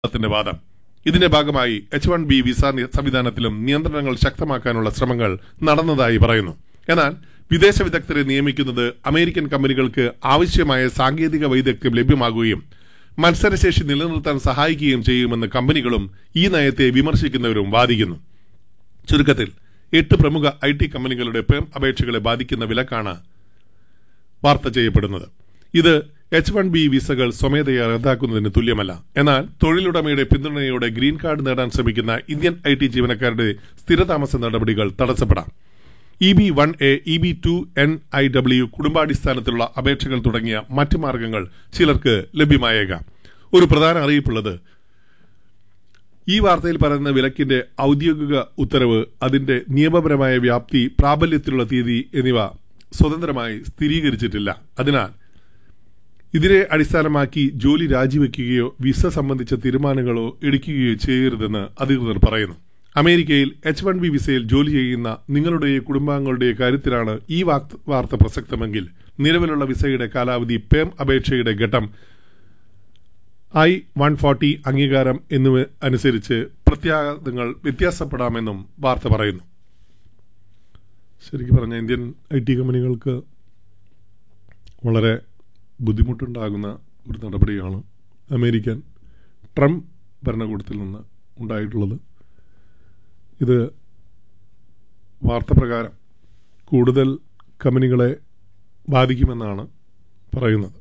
ത്തിന്റെ വാദം ഇതിന്റെ ഭാഗമായി എച്ച് വൺ ബി വിസ നി- സംവിധാനത്തിലും നിയന്ത്രണങ്ങൾ ശക്തമാക്കാനുള്ള ശ്രമങ്ങൾ നടന്നതായി പറയുന്നു എന്നാൽ വിദേശ വിദഗ്ധരെ നിയമിക്കുന്നത് അമേരിക്കൻ കമ്പനികൾക്ക് ആവശ്യമായ സാങ്കേതിക വൈദഗ്ധ്യം ലഭ്യമാകുകയും മത്സരശേഷി നിലനിർത്താൻ സഹായിക്കുകയും ചെയ്യുമെന്ന് കമ്പനികളും ഈ നയത്തെ വിമർശിക്കുന്നവരും വാദിക്കുന്നു ചുരുക്കത്തിൽ എട്ട് പ്രമുഖ ഐ ടി കമ്പനികളുടെ പേം അപേക്ഷകളെ ബാധിക്കുന്ന വിലക്കാണ് വാർത്ത ചെയ്യപ്പെടുന്നത് ഇത് എച്ച് വൺ ബി വിസകൾ സ്വമേധയാ റദ്ദാക്കുന്നതിന് തുല്യമല്ല എന്നാൽ തൊഴിലുടമയുടെ പിന്തുണയോടെ ഗ്രീൻ കാർഡ് നേടാൻ ശ്രമിക്കുന്ന ഇന്ത്യൻ ഐ ടി ജീവനക്കാരുടെ സ്ഥിരതാമസ നടപടികൾ തടസ്സപ്പെടാം E B one A E B two N I W കുടുംബാടിസ്ഥാനത്തിലുള്ള അപേക്ഷകൾ തുടങ്ങിയ മറ്റ് മാർഗങ്ങൾ ചിലർക്ക് ലഭ്യമായേക്കാം ഒരു പ്രധാന അറിയിപ്പുള്ളത് ഈ വാർത്തയിൽ പറയുന്ന വിലക്കിന്റെ ഔദ്യോഗിക ഉത്തരവ് അതിന്റെ നിയമപരമായ വ്യാപ്തി പ്രാബല്യത്തിലുള്ള തീയതി എന്നിവ സ്വതന്ത്രമായി സ്ഥിരീകരിച്ചിട്ടില്ല അതിനാൽ ഇതിനെ അടിസ്ഥാനമാക്കി ജോലി രാജിവെക്കുകയോ വിസ സംബന്ധിച്ച തീരുമാനങ്ങളോ എടുക്കുകയോ ചെയ്യരുതെന്ന് അധികൃതർ പറയുന്നു അമേരിക്കയിൽ എച്ച് വൺ ബി വിസയിൽ ജോലി ചെയ്യുന്ന നിങ്ങളുടെ കുടുംബാംഗങ്ങളുടെ കാര്യത്തിലാണ് ഈ വാർത്ത- വാർത്ത പ്രസക്തമെങ്കിൽ നിലവിലുള്ള വിസയുടെ കാലാവധി പേം അപേക്ഷയുടെ ഘട്ടം ഐ വൺ ഫോർട്ടി അംഗീകാരം എന്നിവ അനുസരിച്ച് പ്രത്യാഘാതങ്ങൾ വ്യത്യാസപ്പെടാമെന്നും വാർത്ത പറയുന്നു ശരിക്കും പറഞ്ഞ ഇന്ത്യൻ ഐ ടി കമ്പനികൾക്ക് വളരെ ബുദ്ധിമുട്ടുണ്ടാകുന്ന ഒരു നടപടിയാണ് അമേരിക്കൻ ട്രംപ് ഭരണകൂടത്തിൽ നിന്ന് ഉണ്ടായിട്ടുള്ളത് ഇത് വാർത്ത പ്രകാരം കൂടുതൽ കമ്പനികളെ ബാധിക്കുമെന്നാണ് പറയുന്നത്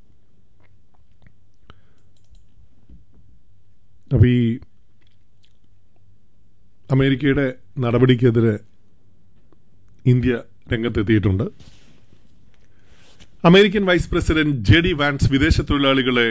അപ്പോൾ ഈ അമേരിക്കയുടെ നടപടിക്കെതിരെ ഇന്ത്യ രംഗത്തെത്തിയിട്ടുണ്ട് American vice president J D Vance വിദേശ തൊഴിലാളികളെ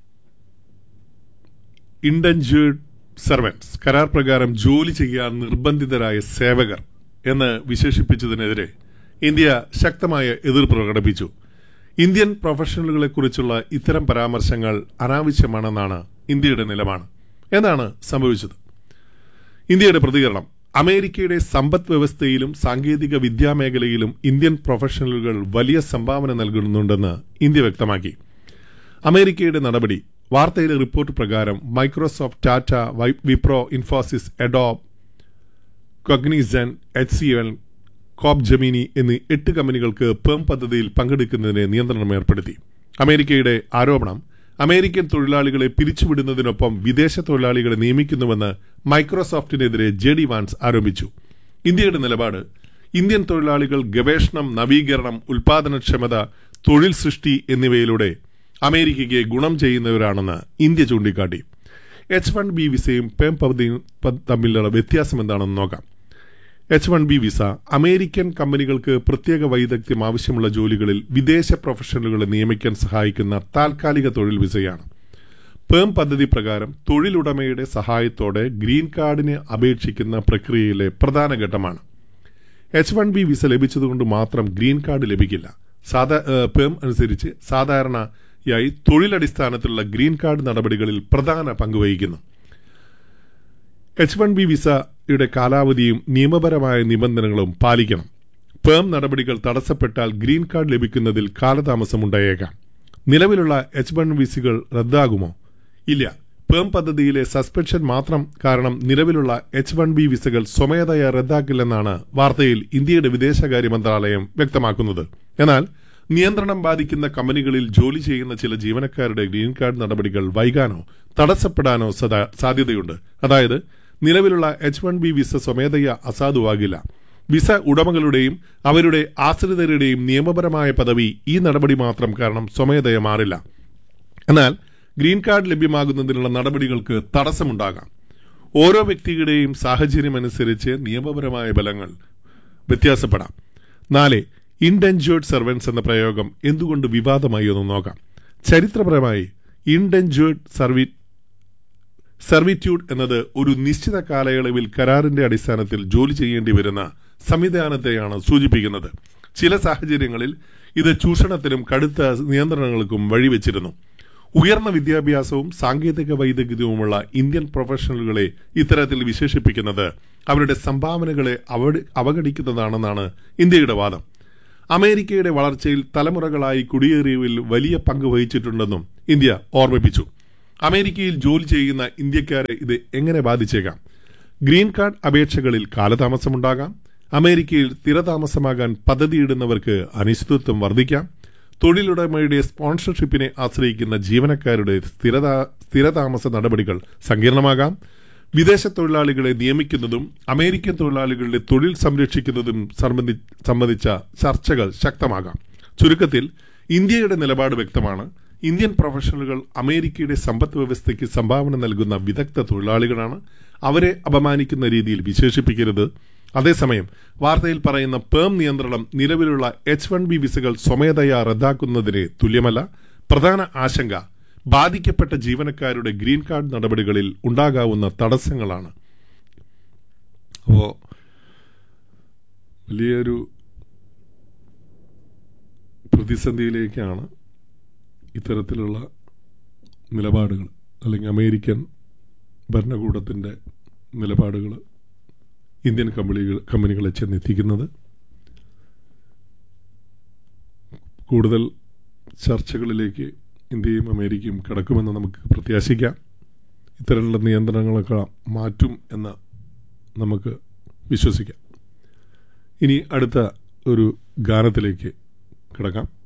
ഇൻഡൻജേർഡ് സർവൻസ് കരാർ പ്രകാരം ജോലി ചെയ്യാൻ നിർബന്ധിതരായ സേവകർ എന്ന് വിശേഷിപ്പിച്ചതിനെതിരെ ഇന്ത്യ ശക്തമായ എതിർപ്പ് പ്രകടിപ്പിച്ചു ഇന്ത്യൻ പ്രൊഫഷണലുകളെക്കുറിച്ചുള്ള ഇത്തരം പരാമർശങ്ങൾ അനാവശ്യമാണെന്നാണ് ഇന്ത്യയുടെ നിലപാട് എന്താണ് സംഭവിച്ചത് ഇന്ത്യയുടെ പ്രതികരണം അമേരിക്കയുടെ സമ്പദ് വ്യവസ്ഥയിലും സാങ്കേതിക വിദ്യാമേഖലയിലും ഇന്ത്യൻ പ്രൊഫഷണലുകൾ വലിയ സംഭാവന നൽകുന്നുണ്ടെന്ന് ഇന്ത്യ വ്യക്തമാക്കി അമേരിക്കയുടെ നടപടി വാർത്തയിലെ റിപ്പോർട്ട് പ്രകാരം മൈക്രോസോഫ്റ്റ് ടാറ്റ വൈ- Wipro Infosys Adobe Cognizant H C L Capgemini എന്നീ എട്ട് കമ്പനികൾക്ക് പേം പദ്ധതിയിൽ പങ്കെടുക്കുന്നതിന് നിയന്ത്രണം ഏർപ്പെടുത്തി അമേരിക്കയുടെ ആരോപണം അമേരിക്കൻ തൊഴിലാളികളെ പിരിച്ചുവിടുന്നതിനൊപ്പം വിദേശ തൊഴിലാളികളെ നിയമിക്കുന്നുവെന്ന് മൈക്രോസോഫ്റ്റിനെതിരെ ജെ ഡി വാൻസ് ആരോപിച്ചു ഇന്ത്യയുടെ നിലപാട് ഇന്ത്യൻ തൊഴിലാളികൾ ഗവേഷണം നവീകരണം ഉൽപാദനക്ഷമത തൊഴിൽ സൃഷ്ടി എന്നിവയിലൂടെ അമേരിക്കയ്ക്ക് ഗുണം ചെയ്യുന്നവരാണെന്ന് ഇന്ത്യ ചൂണ്ടിക്കാട്ടി എച്ച് വൺ ബി വിസയും പേം പദ്ധതിയും പ- തമ്മിലുള്ള വ്യത്യാസം എന്താണെന്ന് നോക്കാം H one B visa American കമ്പനികൾക്ക് പ്രത്യേക വൈദഗ്ധ്യം ആവശ്യമുള്ള ജോലികളിൽ വിദേശ പ്രൊഫഷണലുകളെ നിയമിക്കാൻ സഹായിക്കുന്ന താൽക്കാലിക തൊഴിൽ വിസയാണ് പേം പദ്ധതി പ്രകാരം തൊഴിലുടമയുടെ സഹായത്തോടെ ഗ്രീൻ കാർഡിന് അപേക്ഷിക്കുന്ന പ്രക്രിയയിലെ പ്രധാന ഘട്ടമാണ് എച്ച് വൺ ബി വിസ ലഭിച്ചതുകൊണ്ട് മാത്രം ഗ്രീൻ കാർഡ് ലഭിക്കില്ല സാധാ ഏഹ്, പേം അനുസരിച്ച് സാധാരണയായി തൊഴിലടിസ്ഥാനത്തിലുള്ള ഗ്രീൻ കാർഡ് നടപടികളിൽ പ്രധാന പങ്ക് വഹിക്കുന്നു എച്ച് വൺ ബി വിസയുടെ കാലാവധിയും നിയമപരമായ നിബന്ധനകളും പാലിക്കണം പേം നടപടികൾ തടസ്സപ്പെട്ടാൽ ഗ്രീൻ കാർഡ് ലഭിക്കുന്നതിൽ കാലതാമസമുണ്ടായേക്കാം നിലവിലുള്ള എച്ച് വൺ വിസകൾ റദ്ദാകുമോ ഇല്ല പേം പദ്ധതിയിലെ സസ്പെൻഷൻ മാത്രം കാരണം നിലവിലുള്ള എച്ച് വൺ ബി വിസകൾ സ്വമേധയാ റദ്ദാക്കില്ലെന്നാണ് വാർത്തയിൽ ഇന്ത്യയുടെ വിദേശകാര്യ മന്ത്രാലയം വ്യക്തമാക്കുന്നത് എന്നാൽ നിയന്ത്രണം ബാധിക്കുന്ന കമ്പനികളിൽ ജോലി ചെയ്യുന്ന ചില ജീവനക്കാരുടെ ഗ്രീൻ കാർഡ് നടപടികൾ വൈകാനോ തടസ്സപ്പെടാനോ സദാ- സാധ്യതയുണ്ട് അതായത് നിലവിലുള്ള എച്ച് വൺ ബി വിസ സ്വമേധയാ അസാധുവാകില്ല വിസ ഉടമകളുടെയും അവരുടെ ആശ്രിതരുടെയും നിയമപരമായ പദവി ഈ നടപടി മാത്രം കാരണം സ്വമേധയ മാറില്ല എന്നാൽ ഗ്രീൻ കാർഡ് ലഭ്യമാകുന്നതിനുള്ള നടപടികൾക്ക് തടസ്സമുണ്ടാകാം ഓരോ വ്യക്തിയുടെയും സാഹചര്യമനുസരിച്ച് നിയമപരമായ ബലങ്ങൾ വ്യത്യാസപ്പെടാം നാല് ഇൻഡെഞ്ചേർഡ് സർവൻസ് എന്ന പ്രയോഗം എന്തുകൊണ്ട് വിവാദമായി എന്ന് നോക്കാം ചരിത്രപരമായി ഇൻഡെഞ്ചേർഡ് സർവീ സർവിറ്റ്യൂഡ് എന്നത് ഒരു നിശ്ചിത കാലയളവിൽ കരാറിന്റെ അടിസ്ഥാനത്തിൽ ജോലി ചെയ്യേണ്ടി വരുന്ന സംവിധാനത്തെയാണ് സൂചിപ്പിക്കുന്നത് ചില സാഹചര്യങ്ങളിൽ ഇത് ചൂഷണത്തിനും കടുത്ത നിയന്ത്രണങ്ങൾക്കും വഴിവെച്ചിരുന്നു ഉയർന്ന വിദ്യാഭ്യാസവും സാങ്കേതിക വൈദഗ്ധ്യവുമുള്ള ഇന്ത്യൻ പ്രൊഫഷണലുകളെ ഇത്തരത്തിൽ വിശേഷിപ്പിക്കുന്നത് അവരുടെ സംഭാവനകളെ അവ- അവഗണിക്കുന്നതാണെന്നാണ് ഇന്ത്യയുടെ വാദം അമേരിക്കയുടെ വളർച്ചയിൽ തലമുറകളായി കുടിയേറിയവരിൽ വലിയ പങ്ക് വഹിച്ചിട്ടുണ്ടെന്നും ഇന്ത്യ ഓർമ്മിപ്പിച്ചു അമേരിക്കയിൽ ജോലി ചെയ്യുന്ന ഇന്ത്യക്കാരെ ഇത് എങ്ങനെ ബാധിച്ചേക്കാം ഗ്രീൻ കാർഡ് അപേക്ഷകളിൽ കാലതാമസമുണ്ടാകാം അമേരിക്കയിൽ സ്ഥിരതാമസമാകാൻ പദ്ധതിയിടുന്നവർക്ക് അനിശ്ചിതത്വം വർദ്ധിക്കാം തൊഴിലുടമയുടെ സ്പോൺസർഷിപ്പിനെ ആശ്രയിക്കുന്ന ജീവനക്കാരുടെ സ്ഥിരതാ സ്ഥിരതാമസ നടപടികൾ സങ്കീർണമാകാം വിദേശ തൊഴിലാളികളെ നിയമിക്കുന്നതും അമേരിക്കൻ തൊഴിലാളികളുടെ തൊഴിൽ സംരക്ഷിക്കുന്നതും സംബന്ധി- സംബന്ധിച്ച ചർച്ചകൾ ശക്തമാകാം ചുരുക്കത്തിൽ ഇന്ത്യയുടെ നിലപാട് വ്യക്തമാണ് ഇന്ത്യൻ പ്രൊഫഷണലുകൾ അമേരിക്കയുടെ സമ്പദ് വ്യവസ്ഥയ്ക്ക് സംഭാവന നൽകുന്ന വിദഗ്ധ തൊഴിലാളികളാണ് അവരെ അപമാനിക്കുന്ന രീതിയിൽ വിശേഷിപ്പിക്കരുത് അതേസമയം വാർത്തയിൽ പറയുന്ന പേം നിയന്ത്രണം നിലവിലുള്ള എച്ച് വൺ ബി വിസകൾ സ്വമേധയാ റദ്ദാക്കുന്നതിന് തുല്യമല്ല പ്രധാന ആശങ്ക ബാധിക്കപ്പെട്ട ജീവനക്കാരുടെ ഗ്രീൻ കാർഡ് നടപടികളിൽ ഉണ്ടാകാവുന്ന തടസ്സങ്ങളാണ് അപ്പോ വലിയൊരു പ്രതിസന്ധിയിലേക്കാണ് ഇത്തരത്തിലുള്ള നിലപാടുകൾ അല്ലെങ്കിൽ അമേരിക്കൻ ഭരണകൂടത്തിൻ്റെ നിലപാടുകൾ ഇന്ത്യൻ കമ്പനികൾ കമ്പനികളെ ചെന്നെത്തിക്കുന്നത് കൂടുതൽ ചർച്ചകളിലേക്ക് ഇന്ത്യയും അമേരിക്കയും കടക്കുമെന്ന് നമുക്ക് പ്രത്യാശിക്കാം ഇത്തരത്തിലുള്ള നിയന്ത്രണങ്ങളൊക്കെ മാറ്റും എന്ന് നമുക്ക് വിശ്വസിക്കാം ഇനി അടുത്ത ഒരു ഗാനത്തിലേക്ക് കിടക്കാം